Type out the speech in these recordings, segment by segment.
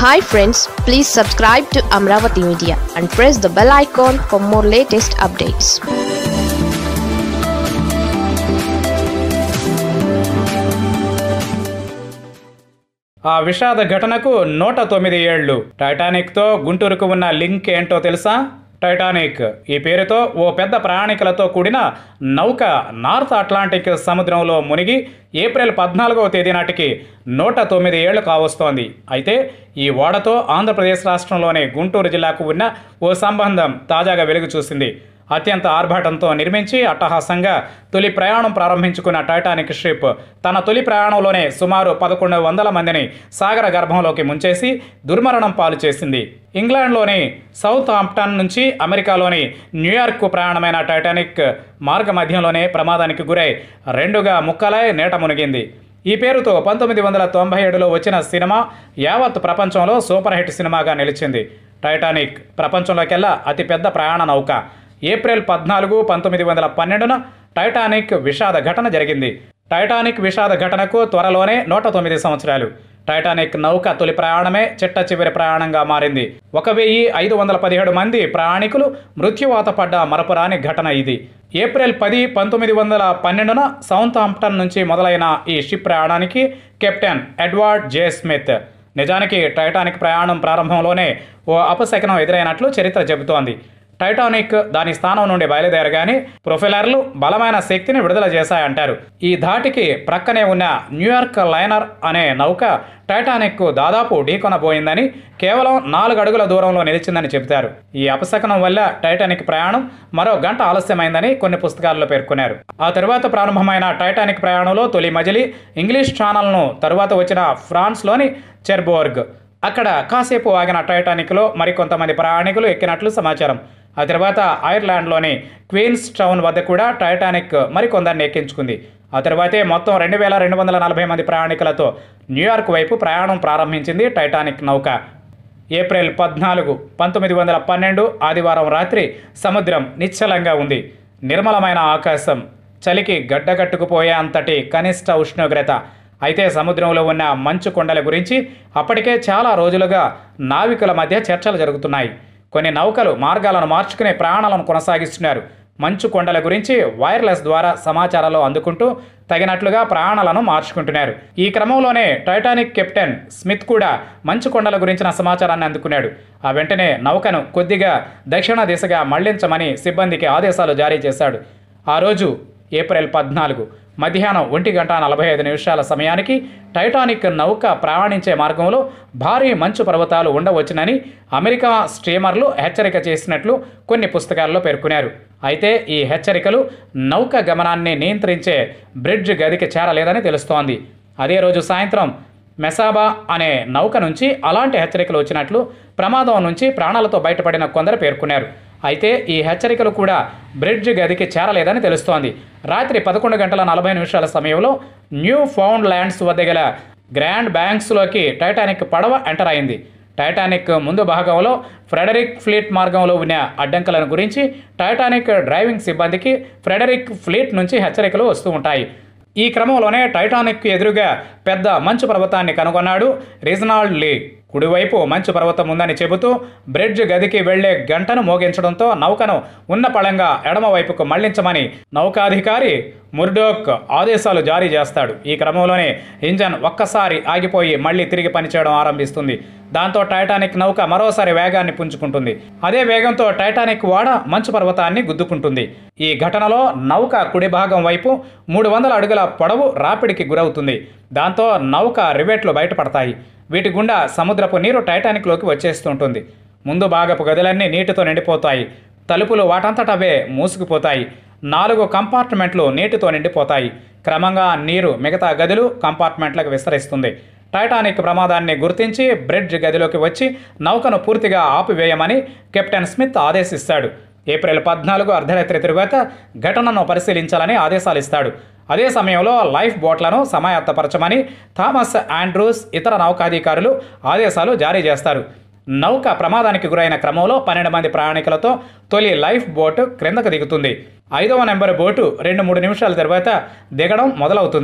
hi friends please subscribe to Amaravati media and press the bell icon for more latest updates ఆ విషాద ఘటనకు నూట తొమ్మిది ఏళ్లు టైటానిక్తో గుంటూరుకు ఉన్న లింక్ ఏంటో తెలుసా టైటానిక్ ఈ పేరుతో ఓ పెద్ద ప్రయాణికులతో కూడిన నౌక నార్త్ అట్లాంటిక్ సముద్రంలో మునిగి ఏప్రిల్ పద్నాలుగవ తేదీ నాటికి నూట తొమ్మిది ఏళ్లు కావస్తోంది అయితే ఈ ఓడతో ఆంధ్రప్రదేశ్ రాష్ట్రంలోని గుంటూరు జిల్లాకు ఉన్న ఓ సంబంధం తాజాగా వెలుగు చూసింది అత్యంత ఆర్భాటంతో నిర్మించి అట్టహాసంగా తొలి ప్రయాణం ప్రారంభించుకున్న టైటానిక్ షిప్ తన తొలి ప్రయాణంలోనే సుమారు పదకొండు వందల మందిని సాగర గర్భంలోకి ముంచేసి దుర్మరణం పాలు చేసింది ఇంగ్లాండ్లోని సౌత్ ఆంప్టన్ నుంచి అమెరికాలోని న్యూయార్క్కు ప్రయాణమైన టైటానిక్ మార్గ మధ్యంలోనే ప్రమాదానికి గురై రెండుగా ముక్కలై నేట మునిగింది ఈ పేరుతో పంతొమ్మిది వందల తొంభై ఏడులో వచ్చిన సినిమా యావత్ ప్రపంచంలో సూపర్ హిట్ సినిమాగా నిలిచింది టైటానిక్ ప్రపంచంలోకెల్లా అతిపెద్ద ప్రయాణ నౌక ఏప్రిల్ పద్నాలుగు పంతొమ్మిది వందల పన్నెండున టైటానిక్ విషాద ఘటన జరిగింది టైటానిక్ విషాద ఘటనకు త్వరలోనే నూట తొమ్మిది సంవత్సరాలు టైటానిక్ నౌక తొలి ప్రయాణమే చిట్ట చివరి ప్రయాణంగా మారింది ఒక వెయ్యి ఐదు వందల పదిహేడు మంది ప్రయాణికులు మృత్యువాత పడ్డ మరపురాని ఘటన ఇది ఏప్రిల్ పది పంతొమ్మిది వందల పన్నెండున సౌత్ ఆంప్టన్ నుంచి మొదలైన ఈ షిప్ ప్రయాణానికి కెప్టెన్ ఎడ్వర్డ్ జే స్మిత్ నిజానికి టైటానిక్ ప్రయాణం ప్రారంభంలోనే ఓ అపశకనం ఎదురైనట్లు చరిత్ర చెబుతోంది టైటానిక్ దాని స్థానం నుండి బయలుదేరగానే ప్రొఫెలర్లు బలమైన శక్తిని విడుదల చేశాయంటారు ఈ ధాటికి ప్రక్కనే ఉన్న న్యూయార్క్ లైనర్ అనే నౌక టైటానిక్కు దాదాపు ఢీకొనబోయిందని కేవలం నాలుగు అడుగుల దూరంలో నిలిచిందని చెబుతారు ఈ అపశకనం వల్ల టైటానిక్ ప్రయాణం మరో గంట ఆలస్యమైందని కొన్ని పుస్తకాల్లో పేర్కొన్నారు ఆ తరువాత ప్రారంభమైన టైటానిక్ ప్రయాణంలో తొలి మజిలీ ఇంగ్లీష్ ఛానల్ను తరువాత వచ్చిన ఫ్రాన్స్లోని చెర్బోర్గ్ అక్కడ కాసేపు ఆగిన టైటానిక్లో మరికొంతమంది ప్రయాణికులు ఎక్కినట్లు సమాచారం ఆ తర్వాత ఐర్లాండ్లోని క్వీన్స్ టౌన్ వద్ద కూడా టైటానిక్ మరికొందరిని ఎక్కించుకుంది ఆ తర్వాతే మొత్తం రెండు వేల రెండు వందల నలభై మంది ప్రయాణికులతో న్యూయార్క్ వైపు ప్రయాణం ప్రారంభించింది టైటానిక్ నౌక ఏప్రిల్ పద్నాలుగు పంతొమ్మిది వందల పన్నెండు ఆదివారం రాత్రి సముద్రం నిశ్చలంగా ఉంది నిర్మలమైన ఆకాశం చలికి గడ్డగట్టుకుపోయే అంతటి కనిష్ట ఉష్ణోగ్రత అయితే సముద్రంలో ఉన్న మంచు కొండల గురించి అప్పటికే చాలా రోజులుగా నావికుల మధ్య చర్చలు జరుగుతున్నాయి కొన్ని నౌకలు మార్గాలను మార్చుకునే ప్రయాణాలను కొనసాగిస్తున్నారు మంచు కొండల గురించి వైర్లెస్ ద్వారా సమాచారాలు అందుకుంటూ తగినట్లుగా ప్రయాణాలను మార్చుకుంటున్నారు ఈ క్రమంలోనే టైటానిక్ కెప్టెన్ స్మిత్ కూడా మంచు కొండల గురించిన సమాచారాన్ని అందుకున్నాడు ఆ వెంటనే నౌకను కొద్దిగా దక్షిణ దిశగా మళ్లించమని సిబ్బందికి ఆదేశాలు జారీ చేశాడు ఆ రోజు ఏప్రిల్ పద్నాలుగు మధ్యాహ్నం ఒంటి గంట నలభై ఐదు నిమిషాల సమయానికి టైటానిక్ నౌక ప్రయాణించే మార్గంలో భారీ మంచు పర్వతాలు ఉండవచ్చునని అమెరికా స్టీమర్లు హెచ్చరిక చేసినట్లు కొన్ని పుస్తకాల్లో పేర్కొన్నారు అయితే ఈ హెచ్చరికలు నౌక గమనాన్ని నియంత్రించే బ్రిడ్జ్ గదికి చేరలేదని తెలుస్తోంది అదే రోజు సాయంత్రం మెసాబా అనే నౌక నుంచి అలాంటి హెచ్చరికలు వచ్చినట్లు ప్రమాదం నుంచి ప్రాణాలతో బయటపడిన కొందరు పేర్కొన్నారు అయితే ఈ హెచ్చరికలు కూడా బ్రిడ్జ్ గదికి చేరలేదని తెలుస్తోంది రాత్రి పదకొండు గంటల నలభై నిమిషాల సమయంలో న్యూ ఫౌండ్ ల్యాండ్స్ వద్ద గల గ్రాండ్ బ్యాంక్స్లోకి టైటానిక్ పడవ ఎంటర్ అయింది టైటానిక్ ముందు భాగంలో ఫ్రెడరిక్ ఫ్లీట్ మార్గంలో ఉన్న అడ్డంకులను గురించి టైటానిక్ డ్రైవింగ్ సిబ్బందికి ఫ్రెడరిక్ ఫ్లీట్ నుంచి హెచ్చరికలు వస్తూ ఉంటాయి ఈ క్రమంలోనే టైటానిక్ ఎదురుగా పెద్ద మంచు పర్వతాన్ని కనుగొన్నాడు రీజనాల్డ్ లీ కుడివైపు మంచు పర్వతం ఉందని చెబుతూ బ్రిడ్జ్ గదికి వెళ్లే గంటను మోగించడంతో నౌకను ఉన్న పళంగా ఎడమ వైపుకు మళ్లించమని నౌకాధికారి ముర్డోక్ ఆదేశాలు జారీ చేస్తాడు ఈ క్రమంలోనే ఇంజన్ ఒక్కసారి ఆగిపోయి మళ్లీ తిరిగి పనిచేయడం ఆరంభిస్తుంది దాంతో టైటానిక్ నౌక మరోసారి వేగాన్ని పుంజుకుంటుంది అదే వేగంతో టైటానిక్ ఓడ మంచు పర్వతాన్ని గుద్దుకుంటుంది ఈ ఘటనలో నౌక కుడి భాగం వైపు మూడు వందల అడుగుల పొడవు రాపిడికి గురవుతుంది దాంతో నౌక రివెట్లు బయటపడతాయి వీటి గుండా సముద్రపు నీరు టైటానిక్లోకి వచ్చేస్తుంటుంది ముందు భాగపు గదులన్నీ నీటితో నిండిపోతాయి తలుపులు వాటంతటవే మూసుకుపోతాయి నాలుగు కంపార్ట్మెంట్లు నీటితో నిండిపోతాయి క్రమంగా నీరు మిగతా గదులు కంపార్ట్మెంట్లకు విస్తరిస్తుంది టైటానిక్ ప్రమాదాన్ని గుర్తించి బ్రిడ్జ్ గదిలోకి వచ్చి నౌకను పూర్తిగా ఆపివేయమని కెప్టెన్ స్మిత్ ఆదేశిస్తాడు ఏప్రిల్ పద్నాలుగు అర్ధరాత్రి తరువాత ఘటనను పరిశీలించాలని ఆదేశాలు ఇస్తాడు అదే సమయంలో లైఫ్ బోట్లను సమాయత్తపరచమని థామస్ ఆండ్రూస్ ఇతర నౌకాధికారులు ఆదేశాలు జారీ చేస్తారు నౌక ప్రమాదానికి గురైన క్రమంలో పన్నెండు మంది ప్రయాణికులతో తొలి లైఫ్ బోటు క్రిందకు దిగుతుంది ఐదవ నెంబర్ బోటు రెండు మూడు నిమిషాల తర్వాత దిగడం మొదలవుతుంది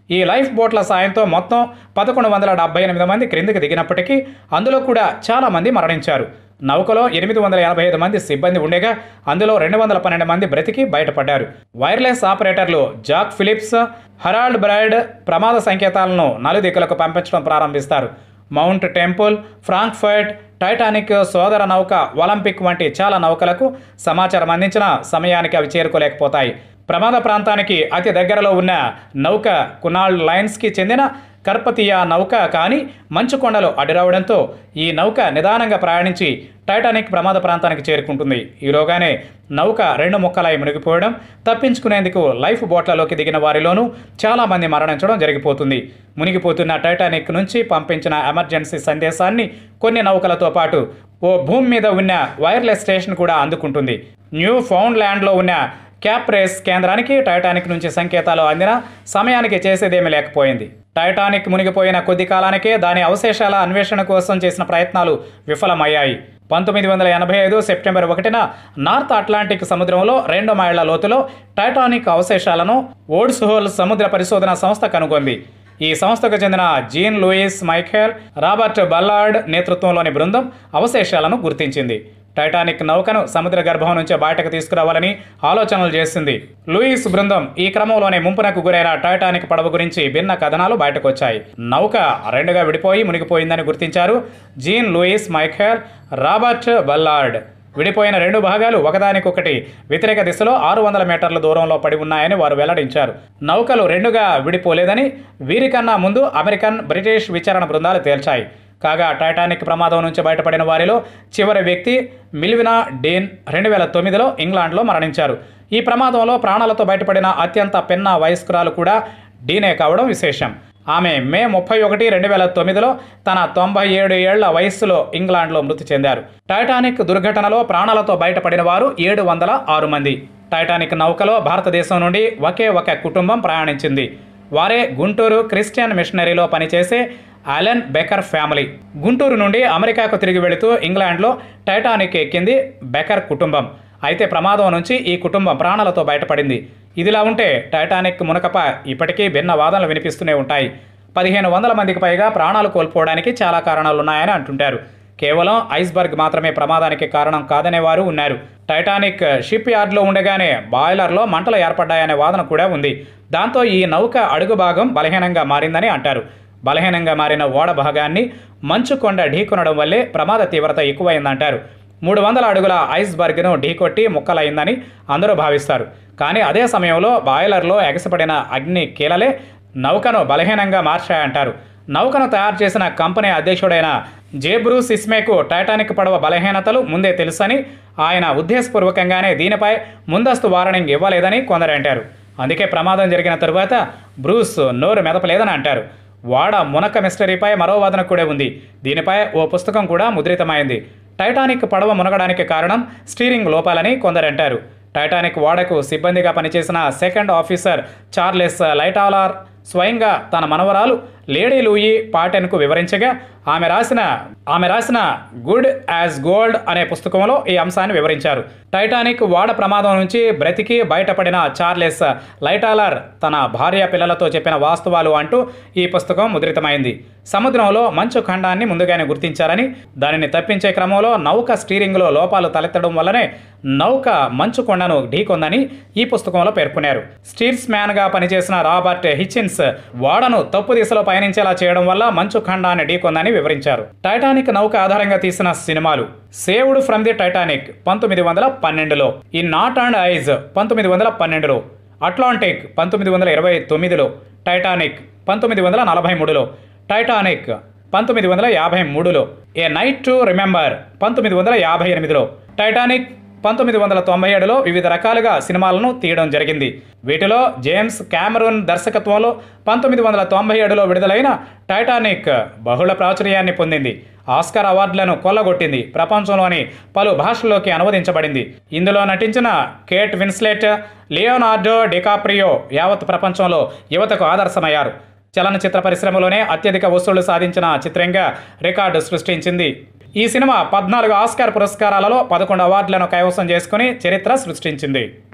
ఈ లైఫ్ బోట్ల సాయంతో మొత్తం పదకొండు వందల డెబ్బై ఎనిమిది మంది క్రిందికి దిగినప్పటికీ అందులో కూడా చాలా మంది మరణించారు నౌకలో ఎనిమిది వందల ఎనభై ఐదు మంది సిబ్బంది ఉండగా అందులో రెండు వందల పన్నెండు మంది బ్రతికి బయటపడ్డారు వైర్లెస్ ఆపరేటర్లు జాక్ ఫిలిప్స్ హరాల్డ్ బ్రైడ్ ప్రమాద సంకేతాలను నలుదిక్కులకు పంపించడం ప్రారంభిస్తారు మౌంట్ టెంపుల్ ఫ్రాంక్ఫర్ట్ టైటానిక్ సోదర నౌక ఒలింపిక్ వంటి చాలా నౌకలకు సమాచారం అందించిన సమయానికి అవి చేరుకోలేకపోతాయి ప్రమాద ప్రాంతానికి అతి దగ్గరలో ఉన్న నౌక కునాల్ లైన్స్కి చెందిన కర్పతియా నౌక కానీ మంచు కొండలు అడ్డురావడంతో ఈ నౌక నిదానంగా ప్రయాణించి టైటానిక్ ప్రమాద ప్రాంతానికి చేరుకుంటుంది ఈలోగానే నౌక రెండు ముక్కలై మునిగిపోవడం తప్పించుకునేందుకు లైఫ్ బోట్లలోకి దిగిన వారిలోనూ చాలామంది మరణించడం జరిగిపోతుంది మునిగిపోతున్న టైటానిక్ నుంచి పంపించిన ఎమర్జెన్సీ సందేశాన్ని కొన్ని నౌకలతో పాటు ఓ భూమి మీద ఉన్న వైర్లెస్ స్టేషన్ కూడా అందుకుంటుంది న్యూ ఫౌండ్ ల్యాండ్లో ఉన్న క్యాప్ రేస్ కేంద్రానికి టైటానిక్ నుంచి సంకేతాలు అందిన సమయానికి చేసేదేమీ లేకపోయింది టైటానిక్ మునిగిపోయిన కొద్ది కాలానికే దాని అవశేషాల అన్వేషణ కోసం చేసిన ప్రయత్నాలు విఫలమయ్యాయి పంతొమ్మిది వందల ఎనభై ఐదు సెప్టెంబర్ ఒకటిన నార్త్ అట్లాంటిక్ సముద్రంలో రెండు మైళ్ల లోతులో టైటానిక్ అవశేషాలను ఓడ్స్ హోల్ సముద్ర పరిశోధన సంస్థ కనుగొంది ఈ సంస్థకు చెందిన Jean Louis Michel Robert Ballard నేతృత్వంలోని బృందం అవశేషాలను గుర్తించింది టైటానిక్ నౌకను సముద్ర గర్భం నుంచి బయటకు తీసుకురావాలని ఆలోచనలు చేసింది లూయిస్ బృందం ఈ క్రమంలోనే ముంపునకు గురైన టైటానిక్ పడవ గురించి భిన్న కథనాలు బయటకు వచ్చాయి నౌక రెండుగా విడిపోయి మునిగిపోయిందని గుర్తించారు Jean Louis Michel Robert Ballard విడిపోయిన రెండు భాగాలు ఒకదానికొకటి వ్యతిరేక దిశలో ఆరు వందల మీటర్ల దూరంలో పడి ఉన్నాయని వారు వెల్లడించారు నౌకలు రెండుగా విడిపోలేదని వీరికన్నా ముందు అమెరికన్ బ్రిటిష్ విచారణ బృందాలు తేల్చాయి కాగా టైటానిక్ ప్రమాదం నుంచి బయటపడిన వారిలో చివరి వ్యక్తి మిల్వినా డేన్ రెండు వేల తొమ్మిదిలో ఇంగ్లాండ్లో మరణించారు ఈ ప్రమాదంలో ప్రాణాలతో బయటపడిన అత్యంత పెన్న వయస్కురాలు కూడా డీనే కావడం విశేషం ఆమె మే ముప్పై ఒకటి రెండు వేల తొమ్మిదిలో తన తొంభై ఏడు ఏళ్ల వయస్సులో ఇంగ్లాండ్లో మృతి చెందారు టైటానిక్ దుర్ఘటనలో ప్రాణాలతో బయటపడిన వారు ఏడు వందల ఆరు మంది టైటానిక్ నౌకలో భారతదేశం నుండి ఒకే ఒక కుటుంబం ప్రయాణించింది వారే గుంటూరు క్రిస్టియన్ మిషనరీలో పనిచేసే అలెన్ బెకర్ ఫ్యామిలీ గుంటూరు నుండి అమెరికాకు తిరిగి వెళుతూ ఇంగ్లాండ్లో టైటానిక్ ఎక్కింది బెకర్ కుటుంబం అయితే ప్రమాదం నుంచి ఈ కుటుంబం ప్రాణాలతో బయటపడింది ఇదిలా ఉంటే టైటానిక్ మునకప ఇప్పటికీ భిన్న వాదనలు వినిపిస్తూనే ఉంటాయి పదిహేను వందల మందికి పైగా ప్రాణాలు కోల్పోవడానికి చాలా కారణాలు ఉన్నాయని అంటుంటారు కేవలం ఐస్బర్గ్ మాత్రమే ప్రమాదానికి కారణం కాదనే వారు ఉన్నారు టైటానిక్ షిప్ యార్డ్లో ఉండగానే బాయిలర్లో మంటలు ఏర్పడ్డాయనే వాదన కూడా ఉంది దాంతో ఈ నౌక అడుగు భాగం బలహీనంగా మారిందని అంటారు బలహీనంగా మారిన ఓడ భాగాన్ని మంచు కొండ ఢీకొనడం వల్లే ప్రమాద తీవ్రత ఎక్కువైందంటారు మూడు వందల అడుగుల ఐస్బర్గ్ను ఢీకొట్టి ముక్కలైందని అందరూ భావిస్తారు కానీ అదే సమయంలో బాయిలర్లో ఎగసపడిన అగ్ని కీలలే నౌకను బలహీనంగా మార్చాయంటారు నౌకను తయారు చేసిన కంపెనీ అధ్యక్షుడైన జేబ్రూ సిస్మేకు టైటానిక్ పడవ బలహీనతలు ముందే తెలుసని ఆయన ఉద్దేశపూర్వకంగానే దీనిపై ముందస్తు వార్నింగ్ ఇవ్వలేదని కొందరు అంటారు అందుకే ప్రమాదం జరిగిన తరువాత బ్రూస్ నోరు మెదపలేదని అంటారు వాడ మునక మిస్టరీపై మరో వాదన కూడా ఉంది దీనిపై ఓ పుస్తకం కూడా ముద్రితమైంది టైటానిక్ పడవ మునగడానికి కారణం స్టీరింగ్ లోపాలని కొందరు అంటారు టైటానిక్ ఓడకు సిబ్బందిగా పనిచేసిన సెకండ్ ఆఫీసర్ చార్లెస్ లైటాలార్ స్వయంగా తన మనవరాలు లేడీ లూయి పాటెన్కు వివరించగా ఆమె రాసిన ఆమె రాసిన గుడ్ యాజ్ గోల్డ్ అనే పుస్తకంలో ఈ అంశాన్ని వివరించారు టైటానిక్ ఓడ ప్రమాదం నుంచి బ్రతికి బయటపడిన చార్లెస్ లైటాలర్ తన భార్య పిల్లలతో చెప్పిన వాస్తవాలు అంటూ ఈ పుస్తకం ముద్రితమైంది సముద్రంలో మంచు ఖండాన్ని ముందుగానే గుర్తించారని దానిని తప్పించే క్రమంలో నౌక స్టీరింగ్లో లోపాలు తలెత్తడం వల్లనే నౌక మంచు కొండను ఢీకొందని ఈ పుస్తకంలో పేర్కొన్నారు స్టీర్స్ మ్యాన్గా పనిచేసిన రాబర్ట్ హిచిన్స్ ఓడను తప్పు దిశలో పయనించేలా చేయడం వల్ల మంచు ఖండాన్ని ఢీకొందని వివరించారు టైటానిక్ నౌక ఆధారంగా తీసిన సినిమాలు సేవ్డ్ ఫ్రమ్ ది టైటానిక్ పంతొమ్మిది వందల పన్నెండులో ఈ నాట్ అండ్ ఐజ్ పంతొమ్మిది వందల పన్నెండులో అట్లాంటిక్ పంతొమ్మిది వందల ఇరవై తొమ్మిదిలో టైటానిక్ పంతొమ్మిది వందల నలభై మూడులో టైటానిక్ పంతొమ్మిది వందల యాభై మూడులో ఏ నైట్ టు రిమెంబర్ పంతొమ్మిది వందల యాభై ఎనిమిదిలో టైటానిక్ పంతొమ్మిది వందల తొంభై ఏడులో వివిధ రకాలుగా సినిమాలను తీయడం జరిగింది వీటిలో జేమ్స్ క్యామరూన్ దర్శకత్వంలో పంతొమ్మిది వందల తొంభై ఏడులో విడుదలైన టైటానిక్ బహుళ ప్రాచుర్యాన్ని పొందింది ఆస్కార్ అవార్డులను కొల్లగొట్టింది ప్రపంచంలోని పలు భాషల్లోకి అనువదించబడింది ఇందులో నటించిన కేట్ విన్స్లెట్ లియోనార్డో డికాప్రియో యావత్ ప్రపంచంలో యువతకు ఆదర్శమయ్యారు చలనచిత్ర పరిశ్రమలోనే అత్యధిక వసూళ్లు సాధించిన చిత్రంగా రికార్డు సృష్టించింది ఈ సినిమా పద్నాలుగు ఆస్కార్ పురస్కారాలలో పదకొండు అవార్డులను కైవసం చేసుకుని చరిత్ర సృష్టించింది